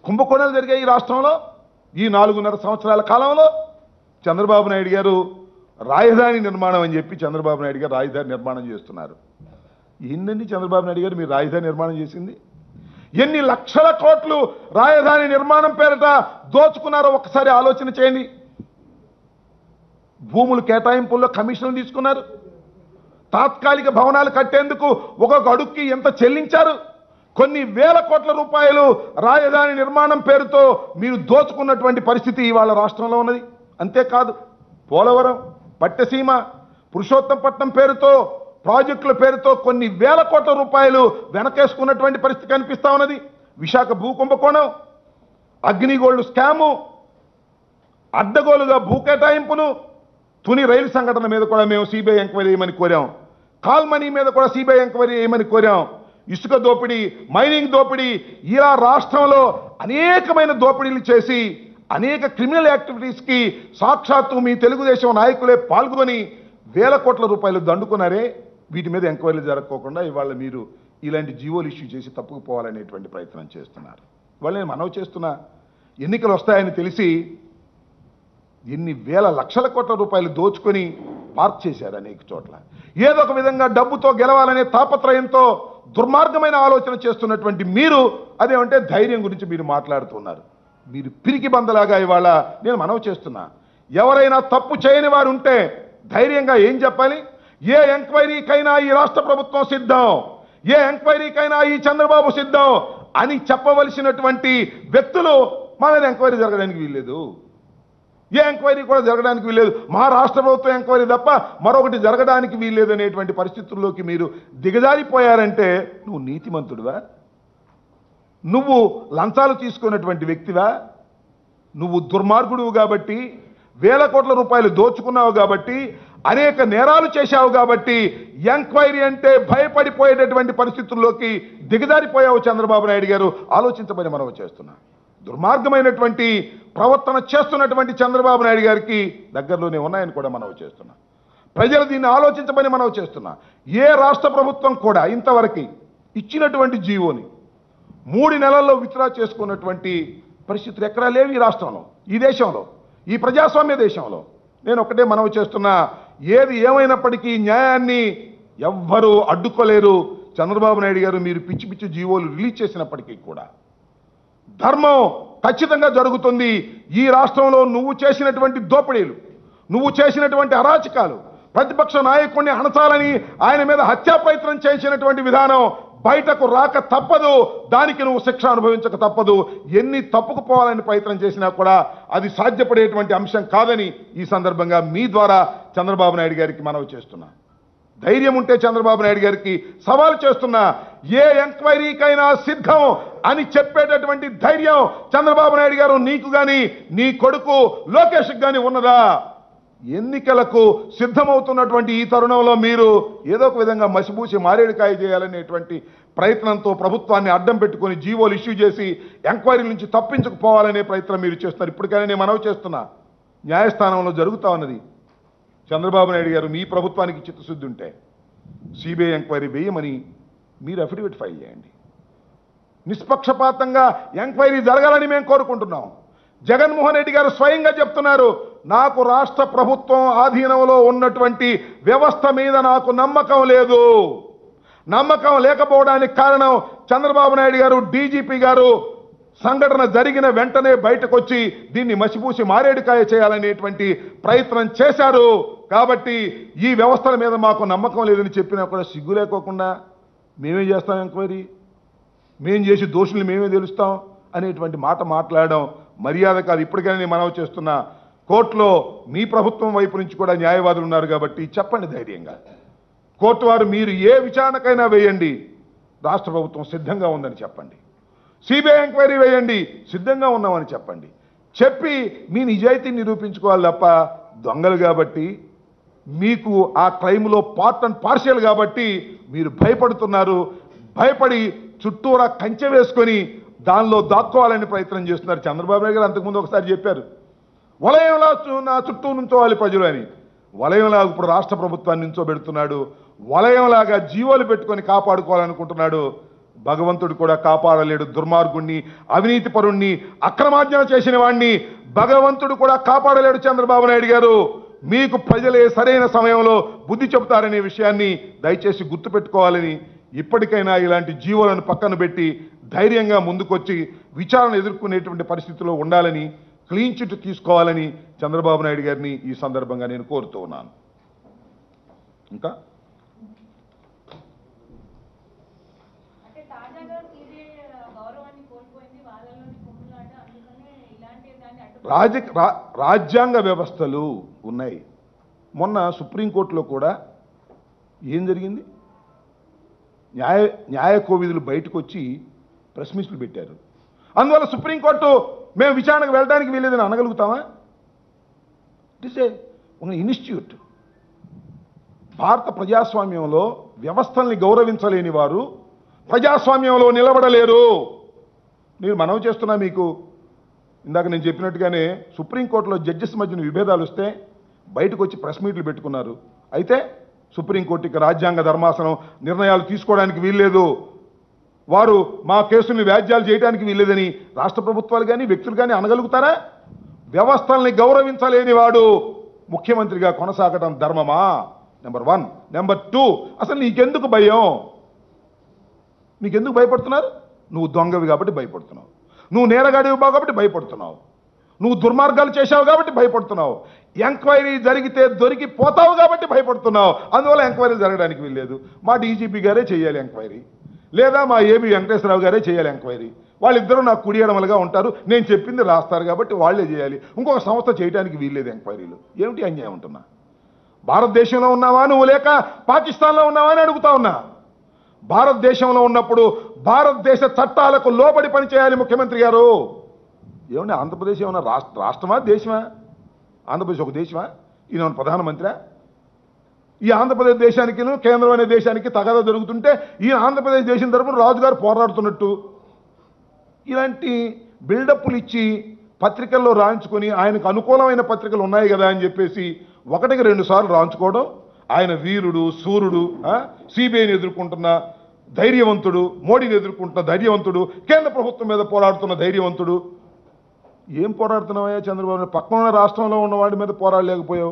కుంభకోణాలు జరిగాయి ఈ రాష్ట్రంలో ఈ నాలుగున్నర సంవత్సరాల కాలంలో చంద్రబాబు నాయుడు గారు రాజధాని నిర్మాణం అని చెప్పి చంద్రబాబు నాయుడు గారు రాజధాని నిర్మాణం చేస్తున్నారు ఏందండి చంద్రబాబు నాయుడు గారు మీరు రాజధాని నిర్మాణం చేసింది ఎన్ని లక్షల కోట్లు రాజధాని నిర్మాణం పేరిట దోచుకున్నారో ఒకసారి ఆలోచన చేయండి భూములు కేటాయింపుల్లో కమిషన్లు తీసుకున్నారు తాత్కాలిక భవనాలు కట్టేందుకు ఒక్కొక్క అడుక్కి ఎంత చెల్లించారు కొన్ని వేల కోట్ల రూపాయలు రాజధాని నిర్మాణం పేరుతో మీరు దోచుకున్నటువంటి పరిస్థితి ఇవాళ రాష్ట్రంలో ఉన్నది అంతేకాదు పోలవరం పట్టసీమ పురుషోత్తంపట్నం పేరుతో ప్రాజెక్టుల పేరుతో కొన్ని వేల కోట్ల రూపాయలు వెనకేసుకున్నటువంటి పరిస్థితి కనిపిస్తా ఉన్నది విశాఖ భూ కుంభకోణం అగ్నిగోల్డ్ స్కాము అడ్డగోలుగా భూ కేటాయింపులు తుని రైలు సంఘటన మీద కూడా మేము సిబిఐ ఎంక్వైరీ చేయమని కోరాం కాల్ మనీ మీద కూడా సిబిఐ ఎంక్వైరీ చేయమని కోరాం ఇసుక దోపిడీ మైనింగ్ దోపిడీ ఇలా రాష్ట్రంలో అనేకమైన దోపిడీలు చేసి అనేక క్రిమినల్ యాక్టివిటీస్కి సాక్షాత్తు మీ తెలుగుదేశం నాయకులే పాల్గొని వేల కోట్ల రూపాయలు దండుకున్నారే వీటి మీద ఎంక్వైరీలు జరగకోకుండా ఇవాళ మీరు ఇలాంటి జీవోలు ఇష్యూ చేసి తప్పుకుపోవాలనేటువంటి ప్రయత్నం చేస్తున్నారు ఇవాళ నేను మనవి చేస్తున్నా ఎన్నికలు వస్తాయని తెలిసి ఎన్ని వేల లక్షల కోట్ల రూపాయలు దోచుకొని పార్క్ చేశారు అనేక చోట్ల ఏదో ఒక విధంగా డబ్బుతో గెలవాలనే తాపత్రయంతో దుర్మార్గమైన ఆలోచన చేస్తున్నటువంటి మీరు అదేమంటే ధైర్యం గురించి మీరు మాట్లాడుతున్నారు మీరు పిరికి బందలాగా ఇవాళ నేను మనవి చేస్తున్నా ఎవరైనా తప్పు చేయని వారు ఉంటే ధైర్యంగా ఏం చెప్పాలి ఏ ఎంక్వైరీకైనా ఈ రాష్ట్ర ప్రభుత్వం సిద్ధం ఏ ఎంక్వైరీకైనా ఈ చంద్రబాబు సిద్ధం అని చెప్పవలసినటువంటి వ్యక్తులు మా మీద ఎంక్వైరీ జరగడానికి వీల్లేదు ఏ ఎంక్వైరీ కూడా జరగడానికి వీల్లేదు మా రాష్ట్ర ప్రభుత్వం ఎంక్వైరీ తప్ప మరొకటి జరగడానికి వీల్లేదు అనేటువంటి పరిస్థితుల్లోకి మీరు దిగజారిపోయారంటే నువ్వు నీతిమంతుడివా నువ్వు లంచాలు తీసుకున్నటువంటి వ్యక్తివా నువ్వు దుర్మార్గుడువు కాబట్టి వేల కోట్ల రూపాయలు దోచుకున్నావు కాబట్టి అనేక నేరాలు చేశావు కాబట్టి ఎంక్వైరీ అంటే భయపడిపోయేటటువంటి పరిస్థితుల్లోకి దిగజారిపోయావు చంద్రబాబు నాయుడు గారు ఆలోచించమని మనం చేస్తున్నా దుర్మార్గమైనటువంటి ప్రవర్తన చేస్తున్నటువంటి చంద్రబాబు నాయుడు గారికి దగ్గరలోనే ఉన్నాయని కూడా మనం చేస్తున్నా ప్రజలు దీన్ని ఆలోచించమని మనం చేస్తున్నా ఏ రాష్ట్ర ప్రభుత్వం కూడా ఇంతవరకు ఇచ్చినటువంటి జీవోని మూడు నెలల్లో విత్డ్రా చేసుకున్నటువంటి పరిస్థితులు ఎక్కడా లేవు ఈ రాష్ట్రంలో ఈ దేశంలో ఈ ప్రజాస్వామ్య దేశంలో నేను ఒకటే మనవి చేస్తున్నా ఏది ఏమైనప్పటికీ న్యాయాన్ని ఎవ్వరూ అడ్డుకోలేరు చంద్రబాబు నాయుడు గారు మీరు పిచ్చి పిచ్చి జీవోలు రిలీజ్ చేసినప్పటికీ కూడా ధర్మం ఖచ్చితంగా జరుగుతుంది ఈ రాష్ట్రంలో నువ్వు చేసినటువంటి దోపిడీలు నువ్వు చేసినటువంటి అరాచకాలు ప్రతిపక్ష నాయకుడిని అణచాలని ఆయన మీద హత్యా ప్రయత్నం చేసినటువంటి విధానం బయటకు రాక తప్పదు దానికి నువ్వు శిక్ష అనుభవించక తప్పదు ఎన్ని తప్పుకుపోవాలని ప్రయత్నం చేసినా కూడా అది సాధ్యపడేటువంటి అంశం కాదని ఈ సందర్భంగా మీ ద్వారా చంద్రబాబు నాయుడు గారికి మనవి చేస్తున్నా ధైర్యం ఉంటే చంద్రబాబు నాయుడు గారికి సవాల్ చేస్తున్నా ఏ ఎంక్వైరీకైనా సిద్ధం అని చెప్పేటటువంటి ధైర్యం చంద్రబాబు నాయుడు గారు నీకు గాని నీ కొడుకు లోకేష్కి గాని ఉన్నదా ఎన్నికలకు సిద్ధమవుతున్నటువంటి ఈ తరుణంలో మీరు ఏదో ఒక విధంగా మసిబూసి మారేడుకాయ చేయాలనేటువంటి ప్రయత్నంతో ప్రభుత్వాన్ని అడ్డం పెట్టుకొని జీవోలు ఇష్యూ చేసి ఎంక్వైరీ నుంచి తప్పించుకుపోవాలనే ప్రయత్నం మీరు చేస్తున్నారు ఇప్పటికైనా నేను మనవి చేస్తున్నా న్యాయస్థానంలో జరుగుతా ఉన్నది చంద్రబాబు నాయుడు గారు మీ ప్రభుత్వానికి చిత్తశుద్ధి ఉంటే సిబిఐ ఎంక్వైరీ వేయమని మీరు అఫిడవిట్ ఫైల్ చేయండి నిష్పక్షపాతంగా ఎంక్వైరీ జరగాలని మేము కోరుకుంటున్నాం జగన్మోహన్ రెడ్డి గారు స్వయంగా చెప్తున్నారు నాకు రాష్ట్ర ప్రభుత్వం ఆధీనంలో ఉన్నటువంటి వ్యవస్థ మీద నాకు నమ్మకం లేదు నమ్మకం లేకపోవడానికి కారణం చంద్రబాబు నాయుడు గారు డీజీపీ గారు సంఘటన జరిగిన వెంటనే బయటకు వచ్చి దీన్ని మసిపూసి మారేడుకాయ చేయాలనేటువంటి ప్రయత్నం చేశారు కాబట్టి ఈ వ్యవస్థల మీద మాకు నమ్మకం లేదని చెప్పినా కూడా సిగ్గు లేకోకుండా మేమే చేస్తాం ఎంక్వైరీ మేం చేసి దోషుల్ని మేమే తెలుస్తాం అనేటువంటి మాట మాట్లాడడం మర్యాద కాదు ఇప్పటికైనా నేను మనవి చేస్తున్నా కోర్టులో మీ ప్రభుత్వం వైపు నుంచి కూడా న్యాయవాదులు ఉన్నారు కాబట్టి చెప్పండి ధైర్యంగా కోర్టు వారు మీరు ఏ విచారణకైనా వేయండి రాష్ట్ర ప్రభుత్వం సిద్ధంగా ఉందని చెప్పండి సిబిఐ ఎంక్వైరీ వేయండి సిద్ధంగా ఉన్నామని చెప్పండి చెప్పి మీ నిజాయితీని నిరూపించుకోవాలి తప్ప దొంగలు కాబట్టి మీకు ఆ క్రైమ్లో పార్ట్ అండ్ పార్షియల్ కాబట్టి మీరు భయపడుతున్నారు భయపడి చుట్టూరా కంచె వేసుకొని దానిలో దాక్కోవాలని ప్రయత్నం చేస్తున్నారు చంద్రబాబు నాయుడు గారు అంతకుముందు ఒకసారి చెప్పారు వలయంలా చు- నా చుట్టూ నుంచోవాలి ప్రజలు అని వలయంలా ఇప్పుడు రాష్ట్ర ప్రభుత్వాన్ని నుంచో పెడుతున్నాడు వలయంలాగా జీవోలు పెట్టుకొని కాపాడుకోవాలనుకుంటున్నాడు భగవంతుడు కూడా కాపాడలేడు దుర్మార్గుణ్ణి అవినీతి పరుణ్ణి అక్రమార్జన చేసిన వాణ్ణి భగవంతుడు కూడా కాపాడలేడు చంద్రబాబు నాయుడు గారు మీకు ప్రజలే సరైన సమయంలో బుద్ధి చెబుతారనే విషయాన్ని దయచేసి గుర్తుపెట్టుకోవాలని ఇప్పటికైనా ఇలాంటి జీవులను పక్కన పెట్టి ధైర్యంగా ముందుకొచ్చి విచారణ ఎదుర్కొనేటువంటి పరిస్థితిలో ఉండాలని క్లీన్ చిట్ తీసుకోవాలని చంద్రబాబు నాయుడు గారిని ఈ సందర్భంగా నేను కోరుతూ ఉన్నాను ఇంకా అంటే తాజాగా సిబిఐ గౌరవాన్ని కోల్పోయింది వాళ్ళలోని కుమ్ములాట అందుకనే ఇలాంటి దాన్ని అడ్డు రాజ రా- రాజ్యాంగ వ్యవస్థలు ఉన్నాయి మొన్న సుప్రీంకోర్టులో కూడా ఏం జరిగింది న్యాయ న్యాయ కోవిధులు బయటకు వచ్చి ప్రెస్ మీట్లు పెట్టారు అందువల్ల సుప్రీంకోర్టు మేము విచారణకు వెళ్ళడానికి వీలేదని అనగలుగుతామా ఇట్ ఇస్ ఏ ఇన్స్టిట్యూట్ భారత ప్రజాస్వామ్యంలో వ్యవస్థల్ని గౌరవించలేని వారు ప్రజాస్వామ్యంలో నిలబడలేరు నేను మనవి చేస్తున్నా మీకు ఇందాక నేను చెప్పినట్టుగానే సుప్రీంకోర్టులో జడ్జెస్ మధ్యన విభేదాలు వస్తే బయటకు వచ్చి ప్రెస్ మీట్లు పెట్టుకున్నారు అయితే సుప్రీంకోర్టుకి రాజ్యాంగ ధర్మాసనం నిర్ణయాలు తీసుకోవడానికి వీల్లేదు వారు మా కేసుల్ని వ్యాజ్యాలు చేయడానికి వీల్లేదని రాష్ట్ర ప్రభుత్వాలు కానీ వ్యక్తులు కానీ అనగలుగుతారా వ్యవస్థల్ని గౌరవించలేని వాడు ముఖ్యమంత్రిగా కొనసాగడం ధర్మమా నెంబర్ వన్ నెంబర్ టూ అసలు నీకెందుకు భయం నీకెందుకు భయపడుతున్నారు నువ్వు దొంగవి కాబట్టి భయపడుతున్నావు నువ్వు నేరగాడివి కాబట్టి భయపడుతున్నావు నువ్వు దుర్మార్గాలు చేశావు కాబట్టి భయపడుతున్నావు ఎంక్వైరీ జరిగితే దొరికి పోతావు కాబట్టి భయపడుతున్నావు అందువల్ల ఎంక్వైరీ జరగడానికి వీల్లేదు మా డీజీపీ గారే చేయాలి ఎంక్వైరీ లేదా మా ఏబి వెంకటేశ్వరరావు గారే చేయాలి ఎంక్వైరీ వాళ్ళిద్దరూ నాకు కుడియడమలుగా ఉంటారు నేను చెప్పింది రాస్తారు కాబట్టి వాళ్ళే చేయాలి ఇంకొక సంస్థ చేయడానికి వీల్లేదు ఎంక్వైరీలు ఏమిటి అన్యాయం ఉంటున్నా భారతదేశంలో ఉన్నావా నువ్వు లేక పాకిస్తాన్లో ఉన్నావా అని అడుగుతా ఉన్నా భారతదేశంలో ఉన్నప్పుడు భారతదేశ చట్టాలకు లోబడి పనిచేయాలి ముఖ్యమంత్రి గారు ఏమండి ఆంధ్రప్రదేశ్ ఏమన్నా రాష్ట్ర రాష్ట్రమా దేశమా ఆంధ్రప్రదేశ్ ఒక దేశమా ఈయన ప్రధానమంత్రి ఈ ఆంధ్రప్రదేశ్ దేశానికి కేంద్రం అనే దేశానికి తగాదా జరుగుతుంటే ఈ ఆంధ్రప్రదేశ్ దేశం తరపున రాజుగారు పోరాడుతున్నట్టు ఇలాంటి బిల్డప్లు ఇచ్చి పత్రికల్లో రాయించుకొని ఆయనకు అనుకూలమైన పత్రికలు ఉన్నాయి కదా అని చెప్పేసి ఒకటికి రెండు సార్లు రాయించుకోవడం ఆయన వీరుడు సూర్యుడు సిబిఐని ఎదుర్కొంటున్న ధైర్యవంతుడు మోడీని ఎదుర్కొంటున్న ధైర్యవంతుడు కేంద్ర ప్రభుత్వం మీద పోరాడుతున్న ధైర్యవంతుడు ఏం పోరాడుతున్నావయ్యా చంద్రబాబు నాయుడు? పక్కన ఉన్న రాష్ట్రంలో ఉన్నవాడి మీద పోరాడలేకపోయావు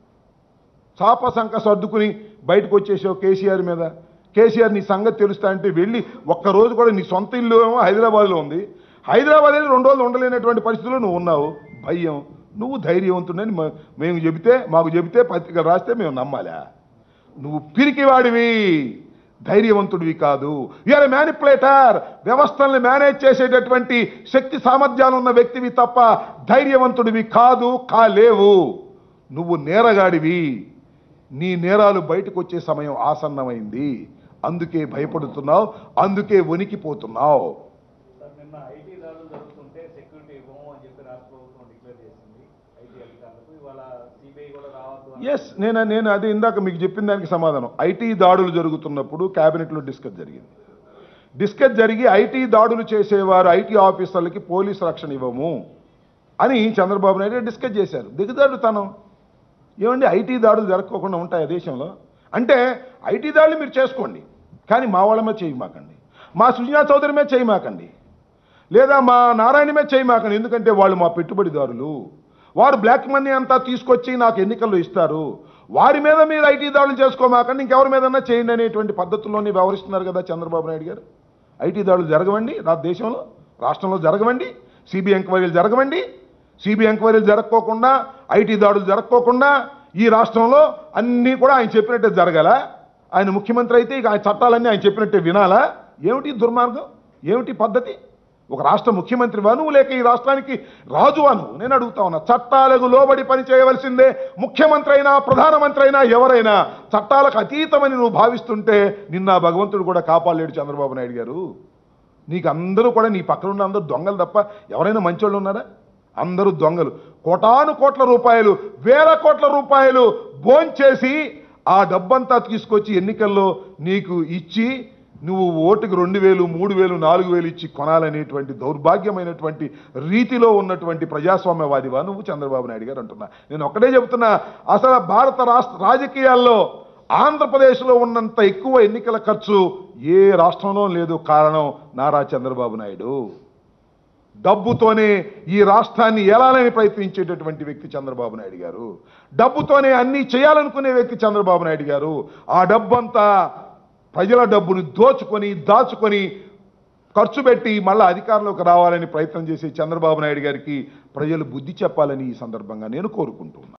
చాప సంక సర్దుకుని బయటకు వచ్చేసావు కేసీఆర్ మీద కేసీఆర్ నీ సంగతి తెలుస్తా అంటే వెళ్ళి ఒక్క రోజు కూడా నీ సొంత ఇల్లు ఏమో హైదరాబాద్లో ఉంది హైదరాబాద్ వెళ్ళి రెండు రోజులు ఉండలేనటువంటి పరిస్థితుల్లో నువ్వు ఉన్నావు భయం నువ్వు ధైర్యవంతుడని మ- మేము చెబితే మాకు చెబితే పత్రిక రాస్తే మేము నమ్మాలా నువ్వు పిరికివాడివి ధైర్యవంతుడివి కాదు యూఆర్ మ్యానిపులేటర్ వ్యవస్థల్ని మేనేజ్ చేసేటటువంటి శక్తి సామర్థ్యాలు ఉన్న వ్యక్తివి తప్ప ధైర్యవంతుడివి కాదు కాలేవు నువ్వు నేరగాడివి నీ నేరాలు బయటకు వచ్చే సమయం ఆసన్నమైంది అందుకే భయపడుతున్నావు అందుకే వణికిపోతున్నావు సార్ నిన్న ఐటీ దాడులు జరుగుతుంటే సెక్యూరిటీ ఇవ్వము అని చెప్పి రాష్ట్ర ప్రభుత్వం డిక్లేర్ చేసింది ఐటీ అధికారులకు ఇవాళ సిబిఐ కూడా రావద్దు అని ఎస్ నేను నేను అది ఇందాక మీకు చెప్పిన దానికి సమాధానం ఐటీ దాడులు జరుగుతున్నప్పుడు క్యాబినెట్లో డిస్కస్ జరిగింది డిస్కస్ జరిగి ఐటీ దాడులు చేసేవారు ఐటీ ఆఫీసర్లకి పోలీస్ రక్షణ ఇవ్వము అని చంద్రబాబు నాయుడు డిస్కస్ చేశారు దిగదాడుతనం ఏమండి ఐటీ దాడులు జరగకోకుండా ఉంటాయి ఆ దేశంలో అంటే ఐటీ దాడులు మీరు చేసుకోండి కానీ మా వాళ్ళ మీద చేయమాకండి మా సుజనా చౌదరి మీద చేయమాకండి లేదా మా నారాయణ మీద చేయమాకండి ఎందుకంటే వాళ్ళు మా పెట్టుబడిదారులు వారు బ్లాక్ మనీ అంతా తీసుకొచ్చి నాకు ఎన్నికల్లో ఇస్తారు వారి మీద మీరు ఐటీ దాడులు చేసుకోమాకండి ఇంకెవరి మీదన్నా చేయండి అనేటువంటి పద్ధతుల్లోనే వ్యవహరిస్తున్నారు కదా చంద్రబాబు నాయుడు గారు ఐటీ దాడులు జరగవండి నా దేశంలో రాష్ట్రంలో జరగవండి సిబిఐ ఎంక్వైరీలు జరగవండి సిబిఐ ఎంక్వైరీలు జరగకోకుండా ఐటీ దాడులు జరగకోకుండా ఈ రాష్ట్రంలో అన్నీ కూడా ఆయన చెప్పినట్టే జరగాల ఆయన ముఖ్యమంత్రి అయితే ఇక ఆయన చట్టాలన్నీ ఆయన చెప్పినట్టే వినాలా ఏమిటి దుర్మార్గం ఏమిటి పద్ధతి ఒక రాష్ట్ర ముఖ్యమంత్రివా నువ్వు లేక ఈ రాష్ట్రానికి రాజువా నువ్వు నేను అడుగుతా ఉన్నా చట్టాలకు లోబడి పని చేయవలసిందే ముఖ్యమంత్రి అయినా ప్రధానమంత్రి అయినా ఎవరైనా చట్టాలకు అతీతమని నువ్వు భావిస్తుంటే నిన్న ఆ భగవంతుడు కూడా కాపాడలేడు చంద్రబాబు నాయుడు గారు నీకు అందరూ కూడా నీ పక్కన ఉన్న అందరూ దొంగలు తప్ప ఎవరైనా మంచోళ్ళు ఉన్నారా అందరూ దొంగలు కోటాను కోట్ల రూపాయలు వేల కోట్ల రూపాయలు భోంచేసి ఆ డబ్బంతా తీసుకొచ్చి ఎన్నికల్లో నీకు ఇచ్చి నువ్వు ఓటుకు రెండు వేలు మూడు వేలు నాలుగు వేలు ఇచ్చి కొనాలనేటువంటి దౌర్భాగ్యమైనటువంటి రీతిలో ఉన్నటువంటి ప్రజాస్వామ్యవాదివా నువ్వు చంద్రబాబు నాయుడు గారు అంటున్నా నేను ఒక్కటే చెబుతున్నా అసలు భారత రాష్ట్ర రాజకీయాల్లో ఆంధ్రప్రదేశ్లో ఉన్నంత ఎక్కువ ఎన్నికల ఖర్చు ఏ రాష్ట్రంలో లేదు కారణం నారా చంద్రబాబు నాయుడు డబ్బుతోనే ఈ రాష్ట్రాన్ని ఏలాలని ప్రయత్నించేటటువంటి వ్యక్తి చంద్రబాబు నాయుడు గారు డబ్బుతోనే అన్నీ చేయాలనుకునే వ్యక్తి చంద్రబాబు నాయుడు గారు ఆ డబ్బంతా ప్రజల డబ్బుని దోచుకొని దాచుకొని ఖర్చు పెట్టి మళ్ళా అధికారంలోకి రావాలని ప్రయత్నం చేసే చంద్రబాబు నాయుడు గారికి ప్రజలు బుద్ధి చెప్పాలని ఈ సందర్భంగా నేను కోరుకుంటున్నాను